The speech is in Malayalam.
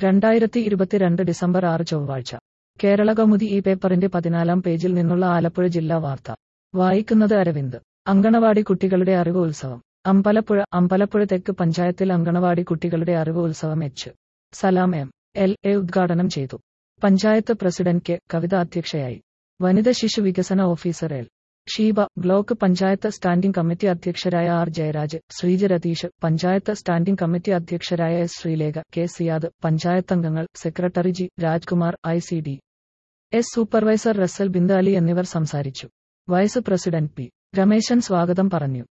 രണ്ടായിരത്തി ഇരുപത്തിരണ്ട് ഡിസംബർ ആറ് ചൊവ്വാഴ്ച കേരള കൗമുദി ഈ പേപ്പറിന്റെ പതിനാലാം പേജിൽ നിന്നുള്ള ആലപ്പുഴ ജില്ലാ വാർത്ത വായിക്കുന്നത് അരവിന്ദ് അങ്കണവാടി കുട്ടികളുടെ അറിവ് ഉത്സവം അമ്പലപ്പുഴ അമ്പലപ്പുഴ തെക്ക് പഞ്ചായത്തിൽ അങ്കണവാടി കുട്ടികളുടെ അറിവ് ഉത്സവം H Salam M L A ഉദ്ഘാടനം ചെയ്തു പഞ്ചായത്ത് പ്രസിഡന്റ് കെ കവിത അധ്യക്ഷയായി വനിത ശിശു വികസന officer L Sheeba block panchayat standing committee അധ്യക്ഷരായ R Jayaraj Sreeja Ratheesh panchayat standing committee അധ്യക്ഷരായ എസ് ശ്രീലേഖ കെ സിയാദ് പഞ്ചായത്ത് അംഗങ്ങൾ secretary G Rajkumar I C D S supervisor Russel Bindali എന്നിവർ സംസാരിച്ചു വൈസ് പ്രസിഡന്റ് പി രമേശൻ സ്വാഗതം പറഞ്ഞു